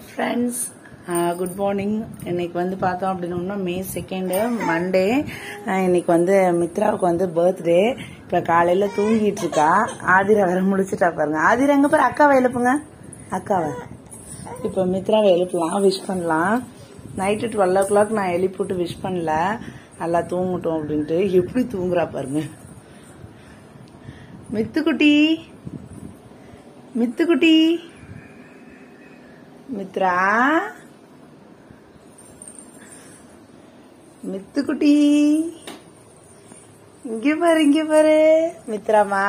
Friends good morning இன்னைக்கு வந்து பார்த்தோம் அப்படின்னோம்னா மே செகண்டு மண்டே இன்னைக்கு வந்து மித்ராவுக்கு வந்து பர்த்டே இப்போ காலையில் தூங்கிட்டு இருக்கா ஆதிரா வேற முடிச்சுட்டா பாருங்க ஆதிரா எங்க பாரு அக்காவை எழுப்புங்க அக்காவை இப்போ மித்ராவை எழுப்பலாம் விஷ் பண்ணலாம் நைட்டு டுவெல் ஓ கிளாக் நான் எழுப்பிவிட்டு விஷ் பண்ணல நல்லா தூங்கட்டும் அப்படின்ட்டு எப்படி தூங்குறா பாருங்க மித்துக்குட்டி மித்துக்குட்டி மித்ரா மித்துக்குட்டி இங்க பாரு இங்க பாரு மித்ராமா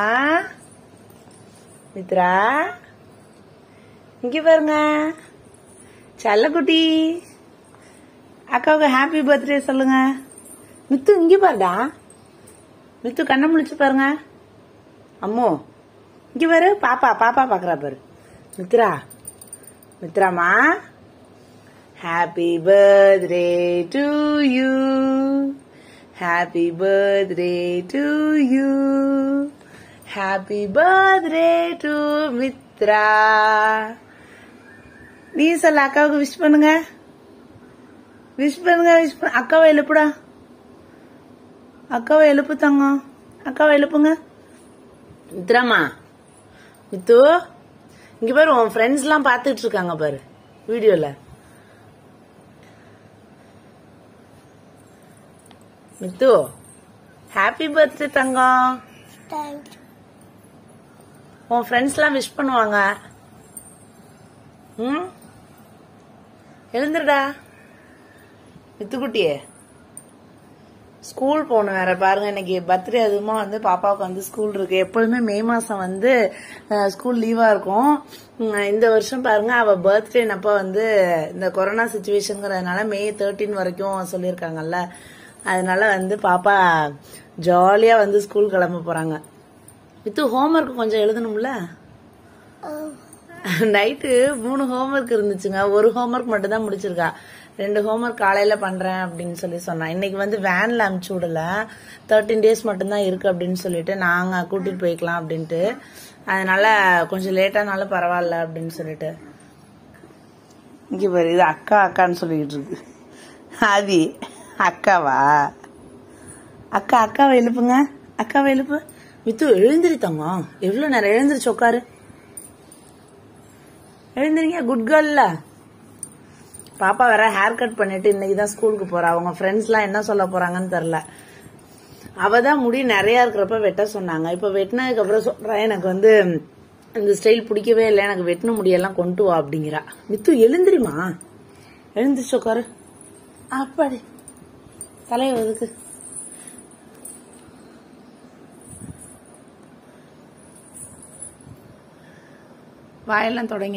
மித்ரா இங்க பாருங்க செல்லக்குட்டி அக்காவுக்கு ஹாப்பி பர்த்டே சொல்லுங்க மித்து இங்க பாருடா மித்து கண்ணை முழிச்சு பாருங்க அம்மோ இங்க பாரு பாப்பா பாப்பா பாக்குறா பாரு மித்ரா மித்ராமா happy birthday to you happy birthday to you happy birthday to Mithra நீ சொல்ல அக்காவுக்கு விஷ் பண்ணுங்க விஷ் பண்ணுங்க விஷ் பண்ண அக்காவை எழுப்புடா அக்காவை எழுப்பு தங்கம் அக்காவை எழுப்புங்க மித்ராமா மித்து இங்க பாரு உன் ஃப்ரெண்ட்ஸ் எல்லாம் பாத்துட்டு இருக்காங்க பாரு வீடியோல மித்து ஹாப்பி பர்த்டே தங்கம் உன் ஃப்ரெண்ட்ஸ் எல்லாம் விஷ் பண்ணுவாங்க ம் எழுந்துருடா மித்துக்குட்டியே ஸ்கூல் போகணும் வேற பாருங்க இன்னைக்கு பர்த்டே அதுவுமா வந்து பாப்பாவுக்கு வந்து ஸ்கூல் இருக்கு எப்பொழுதுமே மே மாசம் வந்து ஸ்கூல் லீவா இருக்கும் உம், இந்த வருஷம் பாருங்க அவ பர்த்டே அப்ப வந்து இந்த கொரோனா சுச்சுவேஷனுங்கிறதுனால மே தேர்ட்டின் வரைக்கும் சொல்லியிருக்காங்கல்ல அதனால வந்து பாப்பா ஜாலியா வந்து ஸ்கூல் கிளம்ப போறாங்க வித்து ஹோம்ஒர்க் கொஞ்சம் எழுதணும்ல நைட்டு மூணு ஹோம்ஒர்க் இருந்துச்சுங்க ஒரு ஹோம்ஒர்க் மட்டும் தான் முடிச்சிருக்கா ரெண்டு ஹோம்ஒர்க் காலையில பண்றேன் அப்படின்னு சொல்லி சொன்னா இன்னைக்கு வந்து வேன்ல அமுச்சு விடல தேர்ட்டின் டேஸ் மட்டும்தான் இருக்கு அப்படின்னு சொல்லிட்டு நாங்க கூட்டிட்டு போய்க்கலாம் அப்படின்ட்டு அதனால கொஞ்சம் லேட்டானாலும் பரவாயில்ல அப்படின்னு சொல்லிட்டு இங்க பாரு இது அக்கா அக்கான்னு சொல்லிட்டு இருக்கு ஆதி அக்காவா அக்கா அக்காவை எழுப்புங்க அக்காவை எழுப்பு மித்து எழுந்திரி தங்கம் எவ்வளவு நேரம் எழுந்திரிச்சு உட்காரு எழுந்திரிங்க குட் கேர்ல்ல பாப்பா வேற ஹேர் கட் பண்ணிட்டு இன்னைக்கு தான் ஸ்கூலுக்கு போறா அவங்க ஃப்ரெண்ட்ஸ் எல்லாம் என்ன சொல்ல போறாங்கன்னு தெரியல அவ தான் முடி நிறைய இருக்கிறப்ப வெட்ட சொன்னாங்க இப்ப வெட்டினதுக்கு அப்புறம் சொல்றா எனக்கு வந்து இந்த ஸ்டைல் பிடிக்கவே இல்லை எனக்கு வெட்டின முடியெல்லாம் கொண்டு வா அப்படிங்கிறா மித்து எழுந்திரிமா எழுந்திரிச்சு உட்காரு அப்பாடி தலையை ஒதுக்கு வாயெல்லாம் தொடங்க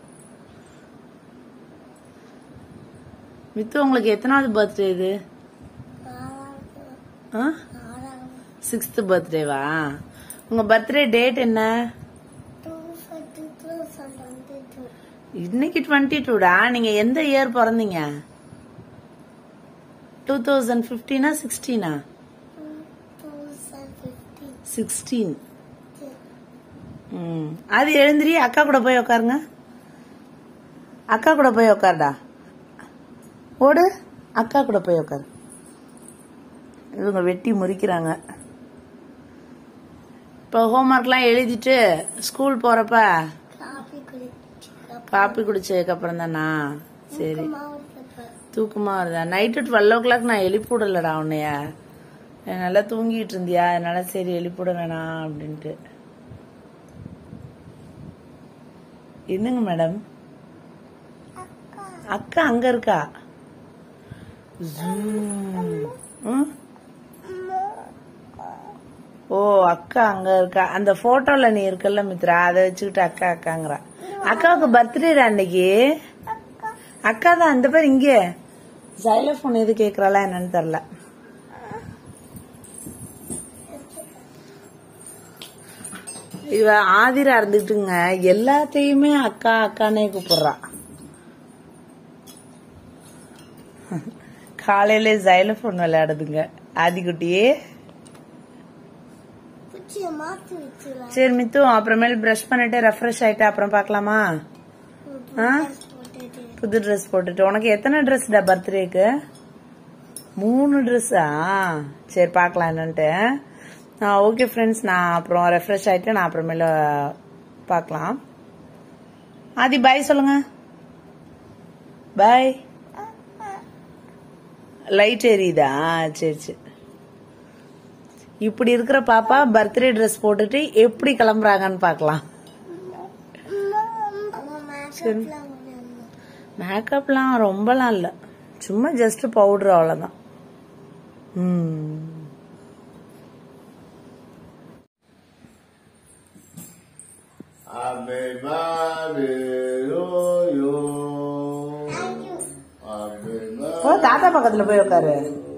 மித்து உங்களுக்கு எத்தனாவது பர்த்டே இது சிக்ஸ்த் பர்த்டேவா உங்க பர்த்டே டேட் என்ன இன்னைக்கு டுவெண்ட்டி டூடா நீங்க எந்த இயர் பிறந்தீங்க டூ தௌசண்ட் பிப்டீனா சிக்ஸ்டீனா சிக்ஸ்டீன் ம் அது எழுந்திரி அக்கா கூட போய் உட்காருங்க அக்கா கூட போய் உட்காருடா ஓடு அக்கா கூட போய் உட்காரு இவங்க வெட்டி முறிக்கிறாங்க இப்போ ஹோம்ஒர்க்லாம் எழுதிட்டு ஸ்கூல் போறப்ப காப்பி குடிச்சதுக்கு அப்புறம் தானா சரி தூக்கமா வருதா நைட்டு டுவெல் ஓ கிளாக் நான் எழுப்பி விடலடா உன்னைய நல்லா தூங்கிட்டு இருந்தியா அதனால சரி எழுப்பி விட வேணாம் அப்படின்ட்டு என்னங்க மேடம் அக்கா அங்க இருக்கா Zoom. ம்? ஓ அக்கா அங்க இருக்கா அந்த போட்டோல நீ இருக்கல்ல மித்ரா அதை வச்சுக்கிட்டு அக்கா அக்காங்கிறா அக்காவுக்கு பர்த்டேடா அன்னைக்கு அக்கா தான் அந்த பேர் இங்க ஜைலோஃபோன் எது கேக்குறாளா என்னன்னு தெரியல இவ ஆதிரா இருந்துட்டுங்க எல்லாத்தையுமே அக்கா அக்கானே கூப்பிடுறா காலையில ஜைலோஃபோன் விளையாடுதுங்க ஆதிக்குட்டியே சரி மித்து அப்புறமேல் பிரஷ் பண்ணிட்டு ரெஃப்ரெஷ் ஆயிட்டு அப்புறம் பார்க்கலாமா ஆ புது ட்ரெஸ் போட்டுட்டு உனக்கு எத்தனை ட்ரெஸ்டா பர்த்டேக்கு மூணு ட்ரெஸ்ஸா சரி பார்க்கலாம் என்னன்ட்டு ஓகே ஃப்ரெண்ட்ஸ் நான் அப்புறம் ரெஃப்ரெஷ் ஆயிட்டு நான் அப்புறமேல பார்க்கலாம் ஆதி பாய் சொல்லுங்க பாய் லைட் எரியுதா சரி சரி இப்படி இருக்கிற பாப்பா பர்த்டே ட்ரெஸ் போட்டுட்டு எப்படி கிளம்புறாங்கன்னு பார்க்கலாம் சரி. மேக்கப்லாம் ரொம்பலாம் இல்லை சும்மா ஜஸ்ட் பவுடர் அவ்வளோதான் ம் Happy birthday to you. Happy ஓ தாத்தா பக்கத்துல போய் உட்காரு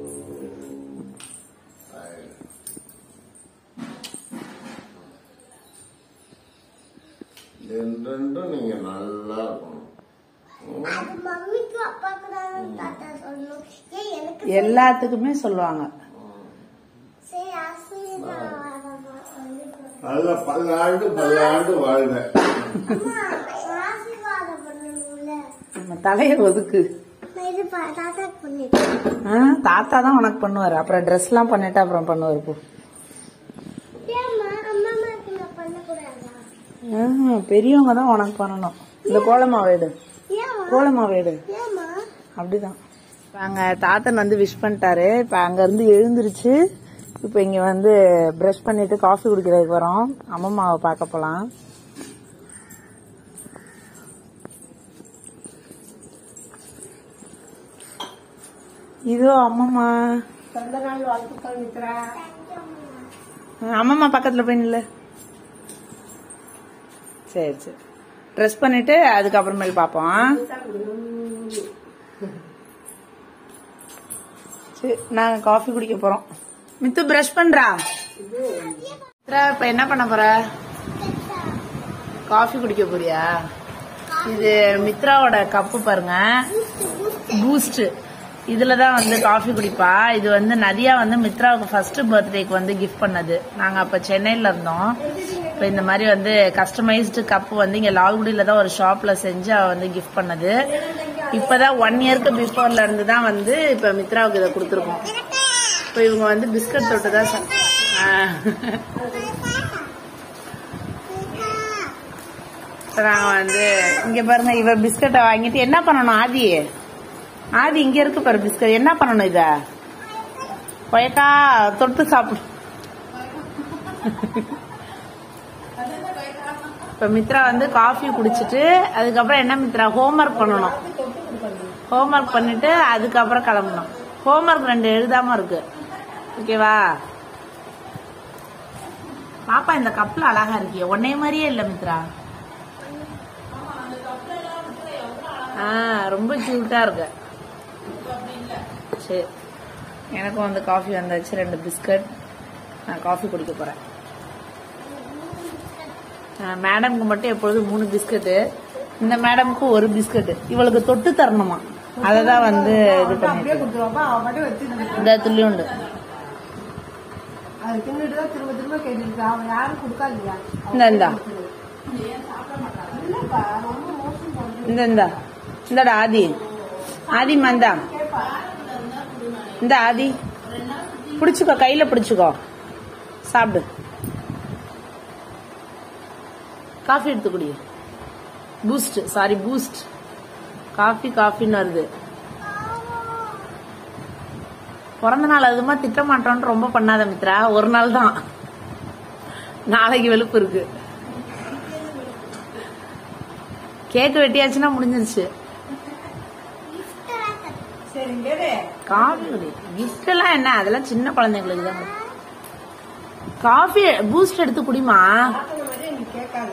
என்றென்றும் நீங்க நல்லா இருக்கணும் மம்மிக்கு அப்பாக்கு தான் தாத்தா சொல்லணும் ஏன் எனக்கு எல்லாத்துக்குமே சொல்லுவாங்க சரி ஆசீர்வாதமா சொல்லி நல்ல பல்லாண்டு பல்லாண்டு வாழ்க அம்மா ஆசீர்வாதம் பண்ணணும்ல நம்ம தலையை ஒதுக்கு நான் இது பா- தாத்தாக்கு பண்ணிட்டேன் ஆ, தாத்தா தான் உனக்கு பண்ணுவாரு அப்புறம் ட்ரெஸ் எல்லாம் பண்ணிட்டு அப்புறம் பண்ணுவாரு போ ஏம்மா அம்மா அம்மாக்கு நான் பண்ணக்கூடாதா ஆஹா, பெரியவங்க தான் உனக்கு பண்ணணும் இந்த கோலமாவை எடு ஏம்மா கோலமாவை எடு ஏம்மா அப்படிதான் இப்ப அங்க தாத்தன் வந்து விஷ் பண்ணிட்டாரு இப்ப அங்க இருந்து எழுந்திருச்சு இப்ப இங்க வந்து பிரஷ் பண்ணிட்டு காஃபி குடிக்கிறதுக்கு வரோம் அம்மம்மாவை பார்க்க போலாம் இதோ அம்மம்மா சொந்த நாள் வாழ்த்துக்கள் மித்ரா அம்மம்மா பக்கத்துல போய் நில்லு சரி சரி ட்ரெஸ் பண்ணிட்டு அதுக்கப்புறமேல் பார்ப்போம் சரி நாங்க காஃபி குடிக்க போறோம் மித்து பிரஷ் பண்றா மித்ரா, இப்ப என்ன பண்ண போற காஃபி குடிக்க போறியா இது மித்ராவோட கப்பு பாருங்க பூஸ்ட் இதுல தான் வந்து காஃபி குடிப்பா இது வந்து நதியா வந்து மித்ராவுக்கு ஃபர்ஸ்ட் பர்த்டேக்கு வந்து கிஃப்ட் பண்ணது நாங்க அப்ப சென்னையில இருந்தோம் இப்ப இந்த மாதிரி வந்து கஸ்டமைஸ்டு கப் வந்து இங்க லால்குடியில தான் ஒரு ஷாப்ல செஞ்சு அவ வந்து கிஃப்ட் பண்ணது இப்பதான் ஒன் இயர்க்கு பிஃபோர்ல இருந்து தான் வந்து இப்ப மித்ராவுக்கு இதை கொடுத்துருக்கோம் இப்ப இவங்க வந்து பிஸ்கட் தொட்டு தான் சா- ஆ. இப்ப நாங்க வந்து இங்க பாருங்க இவ பிஸ்கட்டை வாங்கிட்டு என்ன பண்ணணும் ஆதி ஆதி இங்க இருக்கு பாரு பிஸ்கட் என்ன பண்ணணும் இத கொயக்கா தொட்டு சாப்பிடு இப்ப மித்ரா வந்து காஃபி குடிச்சிட்டு அதுக்கப்புறம் என்ன மித்ரா ஹோம்ஒர்க் பண்ணணும் ஹோம்ஒர்க் பண்ணிட்டு அதுக்கப்புறம் கிளம்பணும் ஹோம்ஒர்க் ரெண்டு எழுதாம இருக்கு ஓகேவா பாப்பா இந்த கப்ல அழகா இருக்கிய உன்னைய மாதிரியே இல்ல மித்ரா ஆ ரொம்ப கியூட்டா இருக்கு சரி எனக்கும் வந்து காஃபி வந்தாச்சு ரெண்டு பிஸ்கட் நான் காஃபி குடிக்க போறேன் மேடம்க்கு மட்டும் எப்பொழுதும் மூணு பிஸ்கட்டு இந்த மேடம்க்கு ஒரு பிஸ்கட் இவளுக்கு தொட்டு தரணுமா அதை தான் வந்து இது பண்ணிட்டு கொடுத்துருவாப்பா அவ மட்டும் வச்சு இந்த துள்ளியுண்டு அது தின்னுட்டு தான் திரும்ப திரும்ப கேட்டுருக்கு அவன் யாரும் கொடுக்காதீங்க இந்த இந்தா இல்லப்பா ரொம்ப மோசம் பண்றது இந்த இந்தா இந்தடா ஆதி ஆதி மந்தா இந்த ஆதி பிடிச்சுக்கோ கையில பிடிச்சுக்கோ சாப்பிடு காஃபி எடுத்து குடி பூஸ்ட் சாரி பூஸ்ட் காஃபி காஃபின்னு வருது பிறந்த நாள் அதுமா திட்ட மாட்டோம்னு ரொம்ப பண்ணாத மித்ரா ஒரு நாள் தான் நாளைக்கு வெளுப்பு இருக்கு கேக் வெட்டியாச்சுன்னா முடிஞ்சிருச்சு சரி இங்கே காஃபி கிஃப்ட் எல்லாம் என்ன அதெல்லாம் சின்ன குழந்தைங்களுக்கு தான் காஃபி பூஸ்ட் எடுத்து குடிமா பார்க்கற மாதிரி நீ கேட்காத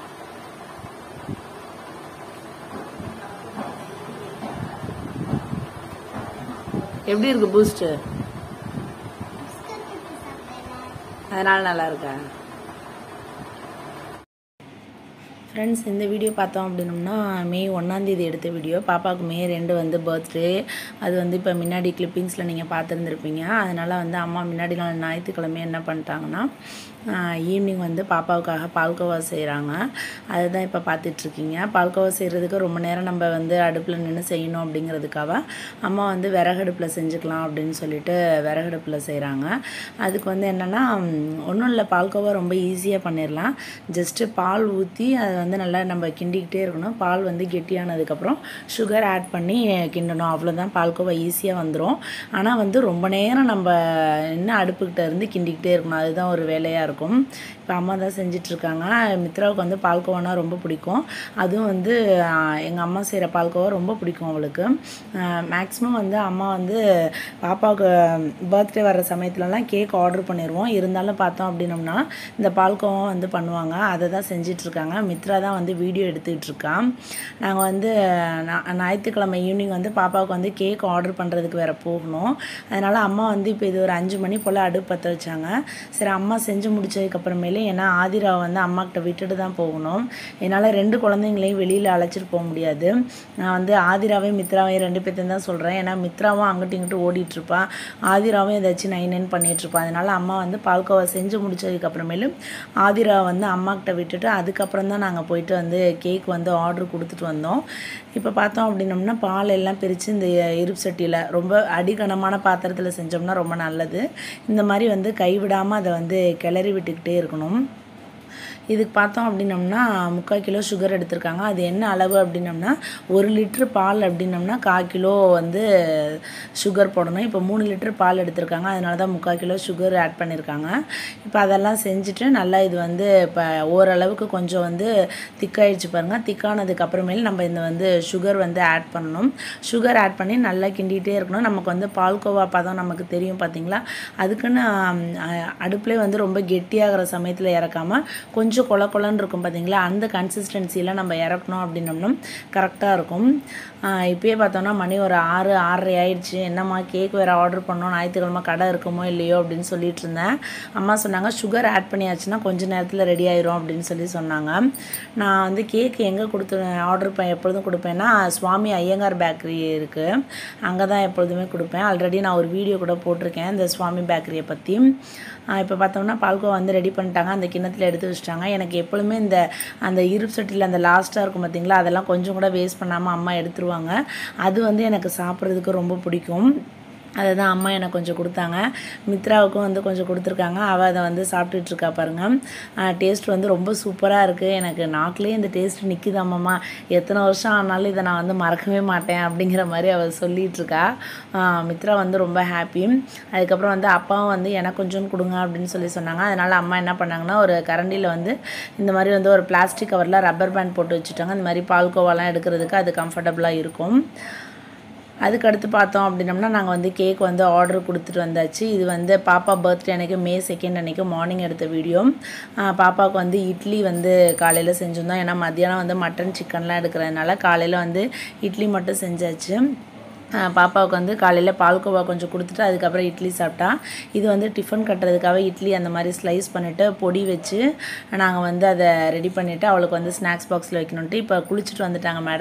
எப்படி இருக்கு பூஸ்ட் அதனால நல்லா இருக்கா ஃப்ரெண்ட்ஸ் இந்த வீடியோ பார்த்தோம் அப்படின்னோம்னா மே ஒன்றாந்தேதி எடுத்த வீடியோ பாப்பாவுக்கு மே ரெண்டு வந்து பர்த்டே அது வந்து இப்போ முன்னாடி கிளிப்பிங்ஸில் நீங்கள் பார்த்துருந்துருப்பீங்க அதனால் வந்து அம்மா முன்னாடி நாள் ஞாயிற்றுக்கிழமை என்ன பண்ணிட்டாங்கன்னா ஈவினிங் வந்து பாப்பாவுக்காக பால்கோவா செய்கிறாங்க அதுதான் இப்போ பார்த்துட்ருக்கீங்க பால்கோவா செய்கிறதுக்கு ரொம்ப நேரம் நம்ம வந்து அடுப்பில் நின்று செய்யணும் அப்படிங்கிறதுக்காக அம்மா வந்து விறகடுப்பில் செஞ்சுக்கலாம் அப்படின்னு சொல்லிட்டு விறகடுப்பில் செய்கிறாங்க அதுக்கு வந்து என்னென்னா ஒன்றும் இல்லை பால்கோவா ரொம்ப ஈஸியாக பண்ணிடலாம் ஜஸ்ட்டு பால் ஊற்றி அதை வந்து நல்லா நம்ம கிண்டிக்கிட்டே இருக்கணும் பால் வந்து கெட்டியானதுக்கப்புறம் சுகர் ஆட் பண்ணி கிண்டணும் அவ்வளோதான் பால்கோவா ஈஸியாக வந்துடும் ஆனால் வந்து ரொம்ப நேரம் நம்ம இன்னும் அடுப்புக்கிட்ட இருந்து கிண்டிக்கிட்டே இருக்கணும் அதுதான் ஒரு வேலையாக இருக்கும் இப்போ அம்மா தான் செஞ்சிட்ருக்காங்க மித்ராவுக்கு வந்து பால்கோவானா ரொம்ப பிடிக்கும் அதுவும் வந்து எங்கள் அம்மா செய்கிற பால்கோவா ரொம்ப பிடிக்கும் அவளுக்கு மேக்ஸிமம் வந்து அம்மா வந்து பாப்பாவுக்கு பர்த்டே வர்ற சமயத்துலலாம் கேக் ஆர்டர் பண்ணிடுவோம் இருந்தாலும் பார்த்தோம் அப்படின்னம்னா இந்த பால்கோவா வந்து பண்ணுவாங்க அதை தான் செஞ்சிட்ருக்காங்க மித்ரா தான் வந்து வீடியோ எடுத்துக்கிட்டு இருக்கான் நாங்கள் வந்து ஞா- ஞாயிற்றுக்கிழமை ஈவினிங் வந்து பாப்பாவுக்கு வந்து கேக் ஆர்டர் பண்ணுறதுக்கு வேறு போகணும் அதனால் அம்மா வந்து இப்போ இது ஒரு அஞ்சு மணி போல் அடுப்பு பற்ற வச்சாங்க சரி அம்மா செஞ்சு முடிச்சதுக்கப்புறமேலே ஏன்னா ஆதிராவை வந்து அம்மாக்கிட்ட விட்டுட்டு தான் போகணும் என்னால் ரெண்டு குழந்தைங்களையும் வெளியில் அழைச்சிட்டு போக முடியாது நான் வந்து ஆதிராவையும் மித்ராவையும் ரெண்டு பேர்த்தையும் தான் சொல்கிறேன் ஏன்னா மித்ராவும் அங்கிட்டு இங்கிட்டு ஓடிட்டு இருப்பா ஆதிராவும் ஏதாச்சும் நைன் நைன் பண்ணிட்டு இருப்பா அதனால அம்மா வந்து பால்கோவா செஞ்சு முடிச்சதுக்கப்புறமேலு ஆதிரா வந்து அம்மாக்கிட்ட விட்டுட்டு அதுக்கப்புறம் தான் நாங்கள் போயிட்டு வந்து கேக் வந்து ஆர்டர் கொடுத்துட்டு வந்தோம் இப்போ பார்த்தோம் அப்படின்னம்னா பால் எல்லாம் பிரித்து இந்த இருப்பு சட்டியில் ரொம்ப அடிகனமான பாத்திரத்தில் செஞ்சோம்னா ரொம்ப நல்லது இந்த மாதிரி வந்து கைவிடாமல் அதை வந்து கிளறி விட்டுக்கிட்டே இருக்கணும் இதுக்கு பார்த்தோம் அப்படின்னம்னா முக்கால் கிலோ சுகர் எடுத்திருக்காங்க அது என்ன அளவு அப்படின்னம்னா ஒரு லிட்ரு பால் அப்படின்னம்னா கால் கிலோ வந்து சுகர் போடணும் இப்போ மூணு லிட்டர் பால் எடுத்திருக்காங்க அதனால தான் முக்கால் கிலோ சுகர் ஆட் பண்ணியிருக்காங்க இப்போ அதெல்லாம் செஞ்சுட்டு நல்லா இது வந்து இப்போ ஓரளவுக்கு கொஞ்சம் வந்து திக்காயிடுச்சு பாருங்கள் திக்கானதுக்கு அப்புறமேல் நம்ம இந்த வந்து சுகர் வந்து ஆட் பண்ணணும் சுகர் ஆட் பண்ணி நல்லா கிண்டிகிட்டே இருக்கணும் நமக்கு வந்து பால்கோவா பதம் நமக்கு தெரியும் பார்த்தீங்களா அதுக்குன்னு அடுப்புலேயே வந்து ரொம்ப கெட்டியாகிற சமயத்தில் இறக்காம கொஞ்சம் கொல கொலன்னு இருக்கும் பார்த்தீங்களா அந்த கன்சிஸ்டன்சியில் நம்ம இறக்கணும் அப்படின்னம்னா கரெக்டாக இருக்கும் ஆஹ் இப்பயே பார்த்தோம்னா மணி ஒரு ஆறு ஆறரை ஆயிடுச்சு என்னம்மா கேக் வேறு ஆர்டர் பண்ணோம் ஞாயிற்றுக்கிழமை கடை இருக்குமோ இல்லையோ அப்படின்னு சொல்லிட்டு இருந்தேன் அம்மா சொன்னாங்க சுகர் ஆட் பண்ணியாச்சுன்னா கொஞ்ச நேரத்தில் ரெடி ஆயிரும் அப்படின்னு சொல்லி சொன்னாங்க நான் வந்து கேக் எங்கே கொடுத்து ஆர்டர் பண்ண எப்பொழுதும் கொடுப்பேன்னா சுவாமி ஐயங்கார் பேக்கரி இருக்குது அங்கே தான் எப்பொழுதுமே கொடுப்பேன் ஆல்ரெடி நான் ஒரு வீடியோ கூட போட்டிருக்கேன் இந்த சுவாமி பேக்கரியை பற்றி இப்போ பார்த்தோம்னா பால்கோவா வந்து ரெடி பண்ணிட்டாங்க அந்த கிண்ணத்தில் எடுத்து வச்சிட்டாங்க எனக்கு எப்பொழுதுமே இந்த அந்த இருப்பு சட்டியில் அந்த லாஸ்ட்டாக இருக்கும் பார்த்தீங்களா அதெல்லாம் கொஞ்சம் கூட வேஸ்ட் பண்ணாமல் அம்மா எடுத்துருவாங்க அது வந்து எனக்கு சாப்பிட்றதுக்கு ரொம்ப பிடிக்கும் அதை தான் அம்மா எனக்கு கொஞ்சம் கொடுத்தாங்க மித்ராவுக்கும் வந்து கொஞ்சம் கொடுத்துருக்காங்க அவள் அதை வந்து சாப்பிட்டுட்டு இருக்கா பாருங்க டேஸ்ட் வந்து ரொம்ப சூப்பராக இருக்குது எனக்கு நாக்கிலே இந்த டேஸ்ட் நிற்கிது அம்மம்மா எத்தனை வருஷம் ஆனாலும் இதை நான் வந்து மறக்கவே மாட்டேன் அப்படிங்கிற மாதிரி அவள் சொல்லிட்டு இருக்கா ஆஹ் மித்ரா வந்து ரொம்ப ஹாப்பி அதுக்கப்புறம் வந்து அப்பாவும் வந்து எனக்கு கொஞ்சம் கொடுங்க அப்படின்னு சொல்லி சொன்னாங்க அதனால் அம்மா என்ன பண்ணாங்கன்னா ஒரு கரண்டியில் வந்து இந்த மாதிரி வந்து ஒரு பிளாஸ்டிக் கவரில் ரப்பர் பேண்ட் போட்டு வச்சுட்டாங்க இந்த மாதிரி பால்கோவாலாம் எடுக்கிறதுக்கு அது கம்ஃபர்டபுளாக இருக்கும் அதுக்கு அடுத்து பார்த்தோம் அப்படின்னம்னா நாங்கள் வந்து கேக் வந்து ஆர்டர் கொடுத்துட்டு வந்தாச்சு இது வந்து பாப்பா பர்த்டே அன்னைக்கு மே செகண்ட் அன்னைக்கு மார்னிங் எடுத்த வீடியோ பாப்பாவுக்கு வந்து இட்லி வந்து காலையில் செஞ்சுருந்தோம் ஏன்னா மத்தியானம் வந்து மட்டன் சிக்கன்லாம் எடுக்கிறதுனால காலையில் வந்து இட்லி மட்டும் செஞ்சாச்சு ஆஹ் பாப்பாவுக்கு வந்து காலையில் பால்கோவா கொஞ்சம் கொடுத்துட்டு அதுக்கப்புறம் இட்லி சாப்பிட்டா இது வந்து டிஃபன் கட்டுறதுக்காக இட்லி அந்த மாதிரி ஸ்லைஸ் பண்ணிவிட்டு பொடி வச்சு நாங்கள் வந்து அதை ரெடி பண்ணிவிட்டு அவளுக்கு வந்து ஸ்நாக்ஸ் பாக்ஸில் வைக்கணுன்ட்டு இப்போ குளிச்சுட்டு வந்துட்டாங்க மேடம்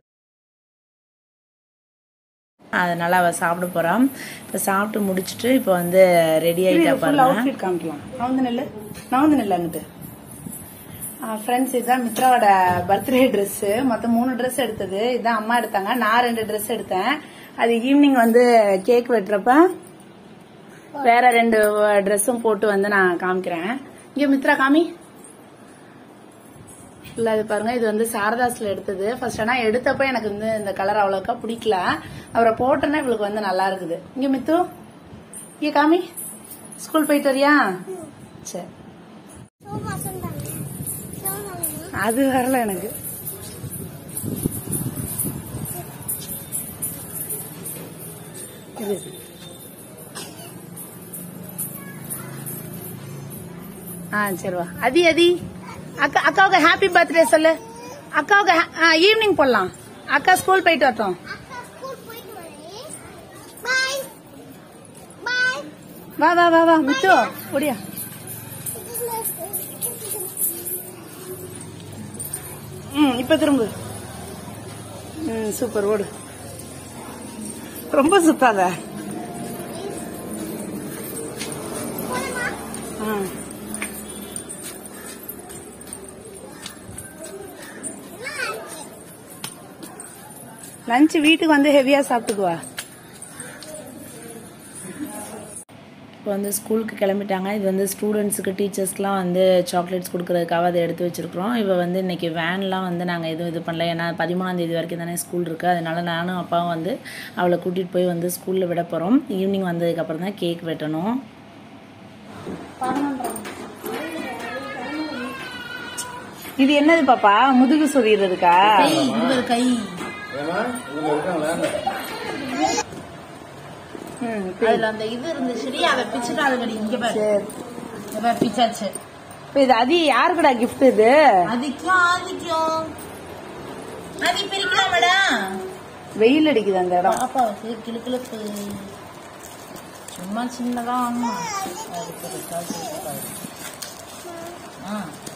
அதனால் அவள் சாப்பிட போகிறான் இப்போ சாப்பிட்டு முடிச்சுட்டு இப்போ வந்து ரெடி ஆகிட்டா ஃபுல் பாருங்க அவுட்ஃபிட் காமிக்கலாம் நான் வந்து நெல்லு நான் வந்து நெல்லு அங்கிட்டு ஃப்ரெண்ட்ஸ் இதுதான் மித்ராவோட பர்த்டே ட்ரெஸ்ஸு மொத்தம் மூணு ட்ரெஸ் எடுத்தது இதுதான் அம்மா எடுத்தாங்க நான் ரெண்டு ட்ரெஸ் எடுத்தேன் அது ஈவினிங் வந்து கேக் வெட்டுறப்ப வேற ரெண்டு ட்ரெஸ்ஸும் போட்டு வந்து நான் காமிக்கிறேன் இங்க மித்ரா காமி இல்ல இது பாருங்க இது வந்து சாரதாஸ்ல எடுத்தது ஃபர்ஸ்ட் ஆனா எடுத்தப்ப எனக்கு வந்து இந்த கலர் அவ்வளோக்கா பிடிக்கல அவரை போட்டோன்னா இவளுக்கு வந்து நல்லா இருக்குது இங்க மித்து இங்க காமி ஸ்கூல் போயிட்டு வரியா சரி சோமா சொன்னாங்க சோமா அது வரல எனக்கு இது ஆ சரி வா அதி அதி அக்கா அக்காவுக்கு ஹாப்பி பர்த்டே சொல்லு அக்காவுக்கு ஈவினிங் போடலாம் அக்கா ஸ்கூல் போயிட்டு வரட்டும் அக்கா ஸ்கூல் போயிட்டு வரேன் பாய் பாய் வா வா வா வா மித்து ஒடியா ம் ம் இப்ப திரும்பு ம் சூப்பர் ஓடு ரொம்ப சுத்தாத ஆ லஞ்ச் வீட்டுக்கு வந்து ஹெவியா சாப்பிட்டுக்குவா இப்போ வந்து ஸ்கூலுக்கு கிளம்பிட்டாங்க இது வந்து ஸ்டூடெண்ட்ஸுக்கு டீச்சர்ஸ்க்குலாம் வந்து சாக்லேட்ஸ் கொடுக்கறதுக்காக அதை எடுத்து வச்சிருக்கிறோம் இப்போ வந்து இன்னைக்கு வேன்லாம் வந்து நாங்கள் எதுவும் இது பண்ணல ஏன்னா பதிமூணாம் தேதி வரைக்கும் தானே ஸ்கூல் இருக்குது அதனால நானும் அப்பாவும் வந்து அவளை கூட்டிகிட்டு போய் வந்து ஸ்கூலில் விட போகிறோம் ஈவினிங் வந்ததுக்கப்புறம் தான் கேக் வெட்டணும் இது என்னது பாப்பா முதுகு சொறிகிறதுக்கா கை ஏன்னா இதுல இருக்காங்களே ம் அதில் அந்த இது இருந்துச்சு அதை பிச்சுட்டு அதுக்கடி இங்கே பாரு சரி இங்க பாரு பிச்சாச்சு இப்ப இது அது யாருக்குடா கிஃப்ட் இது அதிக்கும் ஆதிக்கும் அது பிரிக்கலாம் மேடம் வெயில் அடிக்குது அந்த இடம் பாப்பாவுக்கு கிளுக்கிழப்பு சும்மா சின்னதா வாங்கணும் அதுக்கு ஒரு காசு இருக்காது. ஆ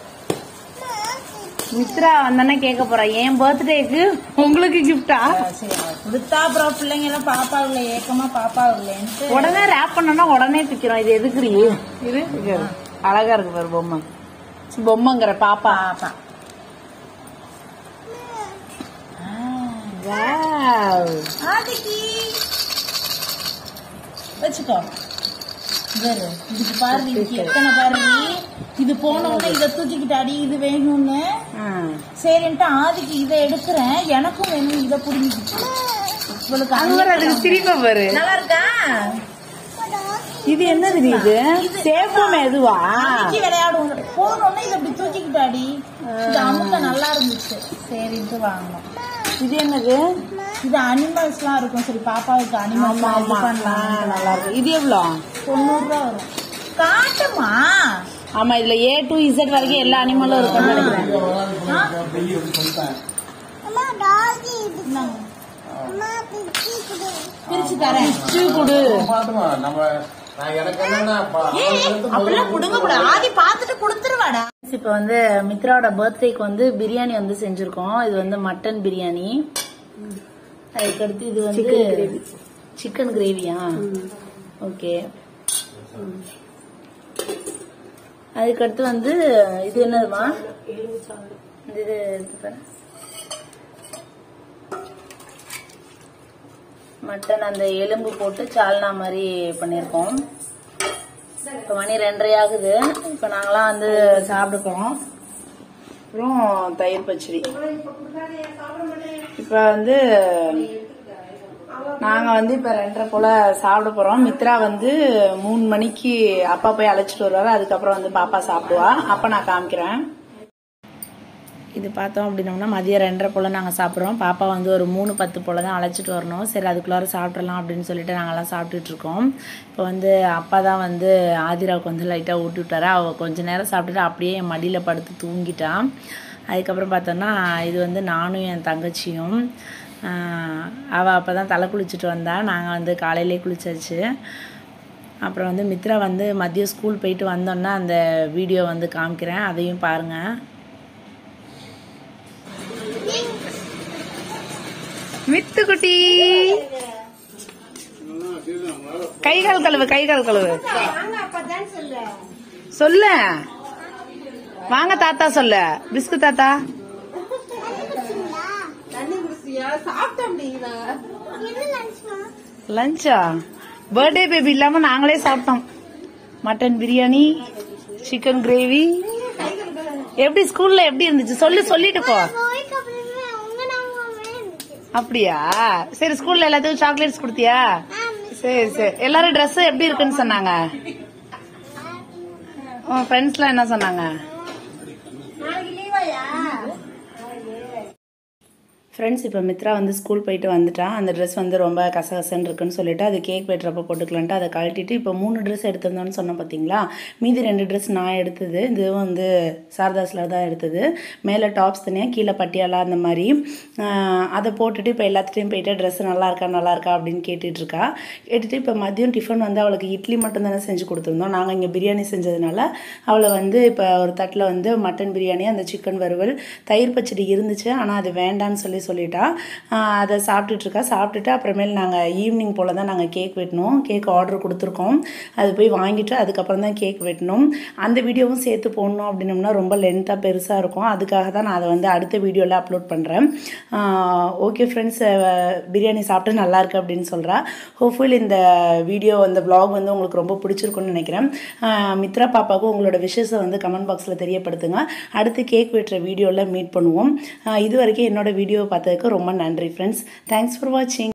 மித்ரா வந்தானே கேட்க போறா என் பர்த்டேக்கு உங்களுக்கு கிஃப்டா சரி அவ கொடுத்தா அப்புறம் பிள்ளைங்க எல்லாம் பாப்பா இல்லை ஏக்கமா பாப்பா இல்லைன்ட்டு உடனே ரேப் பண்ணனா உடனே பிக்கிறோம் இது எதுக்குறீ இது இங்க இரு. அழகா இருக்கு பாரு பொம்மை சி, பொம்மைங்கிற பாப்பா பாப்பா Wow. ஆதிக்கு வச்சுக்கோ வேறு இதுக்கு பாரு இதுக்கு எத்தனை பாரு இது போனோம்னா இதை தூக்கிக்கிட்டாடி இது வேணும்னு ஆ. சரின்ட்டு ஆதிக்கு இதை எடுக்கிறேன் எனக்கும் வேணும் இதை புரிஞ்சுக்கிச்சு இவளுக்கு அங்க பாரு, அதுக்கு சிரிப்பா பாரு நல்லா இருக்கா இது என்னது இது சேப்பம் எதுவா ஆதிக்கு விளையாடுவோம் போனோம்னா இதை அப்படி தூக்கிக்கிட்டாடி இது அமுக்க நல்லா இருந்துச்சு சரின்ட்டு வாங்கணும் இது என்னது இது அனிமல்ஸ் எல்லாம் இருக்கும் சரி பாப்பாவுக்கு அனிமல்ஸ் ஆமா ஆமா ஆ, பண்ணலாம் நல்லா இருக்கு இது எவ்வளோ தொண்ணூறு ரூபா வரும் காட்டுமா ஆமா இதுல ஏ டு இசட் வரைக்கும் எல்லா அனிமலும் இருக்கும்னு நினைக்கிறேன் அம்மா டாகி இது அம்மா பிச்சி குடு பிரிச்சு தரேன் சீ குடு பாத்துமா நம்ம நான் எனக்கு என்னன்னா பா- அப்படிலாம் கொடுங்க கூட ஆதி பார்த்துட்டு கொடுத்துருவாடா இப்போ வந்து மித்ராவோட பர்த்டேக்கு வந்து பிரியாணி வந்து செஞ்சிருக்கோம் இது வந்து மட்டன் பிரியாணி அதுக்கடுத்து இது வந்து சிக்கன் கிரேவியா ஓகே அதுக்கடுத்து வந்து இது என்னதுமா இந்த இது எடுத்து பாரு. மட்டன் அந்த எலும்பு போட்டு சால்னா மாதிரி பண்ணியிருக்கோம் இப்போ மணி ரெண்டரை ஆகுது இப்போ நாங்களாம் வந்து சாப்பிட்டுக்கிறோம் அப்புறம் தயிர் பச்சடி இப்ப வந்து நாங்க வந்து இப்ப ரெண்டரை போல சாப்பிட போறோம் மித்ரா வந்து மூணு மணிக்கு அப்பா போய் அழைச்சிட்டு வருவாரு அதுக்கப்புறம் வந்து பாப்பா சாப்பிடுவா அப்ப நான் காமிக்கிறேன் இது பார்த்தோம் அப்படின்னோம்னா மதியம் ரெண்டரை போல் நாங்கள் சாப்பிட்றோம் பாப்பா வந்து ஒரு மூணு பத்து போல் தான் அழைச்சிட்டு வரணும் சரி அதுக்குள்ளார சாப்பிட்றலாம் அப்படின்னு சொல்லிட்டு நாங்கள்லாம் சாப்பிட்டுட்டு இருக்கோம் இப்போ வந்து அப்பா தான் வந்து ஆதிராவுக்கு வந்து லைட்டாக ஊட்டி விட்டாரு அவள் கொஞ்ச நேரம் சாப்பிட்டுட்டு அப்படியே என் மடியில் படுத்து தூங்கிட்டான் அதுக்கப்புறம் பார்த்தோன்னா இது வந்து நானும் என் தங்கச்சியும் ஆஹ் அவ அப்போ தான் தலை குளிச்சுட்டு வந்தா நாங்கள் வந்து காலையிலே குளிச்சாச்சு அப்புறம் வந்து மித்ரா வந்து மதியம் ஸ்கூல் போயிட்டு வந்தோன்னா அந்த வீடியோ வந்து காமிக்கிறேன் அதையும் பாருங்கள் மித்து குட்டி கை கால் கழுவு கை கால் கழுவு சொல்லு வாங்க தாத்தா சொல்லு பிஸ்கு தாத்தா என்ன லஞ்ச்மா லஞ்சா பர்த்டே பேபி இல்லாம நாங்களே சாப்பிட்டோம் மட்டன் பிரியாணி சிக்கன் கிரேவி எப்படி ஸ்கூல்ல எப்படி இருந்துச்சு சொல்லு சொல்லிட்டு போ போய்க்கு அப்புறமே உங்க நாமாவே இருந்துச்சு அப்படியா சரி ஸ்கூல்ல எல்லாத்துக்கும் சாக்லேட்ஸ் கொடுத்தியா சரி சரி எல்லாரும் Dress எப்படி இருக்குன்னு சொன்னாங்க உன் ஃப்ரெண்ட்ஸ்லாம் என்ன சொன்னாங்க ஃப்ரெண்ட்ஸ் இப்போ மித்ரா வந்து ஸ்கூல் போயிட்டு வந்துட்டா அந்த ட்ரெஸ் வந்து ரொம்ப கசகசன்னு இருக்குன்னு சொல்லிட்டு அது கேக் வெட்டுறப்ப போட்டுக்கலான்ட்டு அதை கழட்டிட்டு இப்போ மூணு ட்ரெஸ் எடுத்திருந்தோன்னு சொன்னேன் பார்த்தீங்களா மீதி ரெண்டு ட்ரெஸ் நான் எடுத்தது இது வந்து சாரதாஸில் தான் எடுத்தது மேலே டாப்ஸ் தனியாக கீழே பட்டியாலா அந்த மாதிரி ஆஹ் அதை போட்டுட்டு இப்போ எல்லாத்துட்டையும் போயிட்டு ட்ரெஸ் நல்லா இருக்கா நல்லா இருக்கா அப்படின்னு கேட்டுட்டு இருக்கா கேட்டுட்டு இப்போ மதியம் டிஃபன் வந்து அவளுக்கு இட்லி மட்டும் தானே செஞ்சு கொடுத்துருந்தோம் நாங்கள் இங்கே பிரியாணி செஞ்சதுனால அவளை வந்து இப்போ ஒரு தட்டில் வந்து மட்டன் பிரியாணி அந்த சிக்கன் வறுவல் தயிர் பச்சடி இருந்துச்சு ஆனால் அது வேண்டான்னு சொல்லி சொல்லிட்டா ஆஹ் அதை சாப்பிட்டுட்டு இருக்கா சாப்பிட்டுட்டு அப்புறமேல் நாங்கள் ஈவினிங் போல் தான் நாங்கள் கேக் வெட்டினோம் கேக் ஆர்டர் கொடுத்துருக்கோம் அது போய் வாங்கிட்டு அதுக்கப்புறம் தான் கேக் வெட்டினோம் அந்த வீடியோவும் சேர்த்து போடணும் அப்படின்னம்னா ரொம்ப லென்த்தாக பெருசாக இருக்கும் அதுக்காக தான் நான் அதை வந்து அடுத்த வீடியோவில் அப்லோட் பண்ணுறேன் ஓகே ஃப்ரெண்ட்ஸ் பிரியாணி சாப்பிட்டு நல்லா இருக்கு அப்படின்னு சொல்கிறா ஹோப்ஃபுல் இந்த வீடியோ அந்த vlog வந்து உங்களுக்கு ரொம்ப பிடிச்சிருக்குன்னு நினைக்கிறேன் ஆஹ் மித்ரா பாப்பாவுக்கும் உங்களோட விஷஸை வந்து கமெண்ட் பாக்ஸில் தெரியப்படுத்துங்க அடுத்து கேக் வெட்டுற வீடியோவில் மீட் பண்ணுவோம் ஆஹ் இது வரைக்கும் என்னோட வீடியோவை பார்த்ததுக்கு ரொம்ப நன்றி ஃப்ரெண்ட்ஸ் தேங்க்ஸ் ஃபார் வாட்சிங்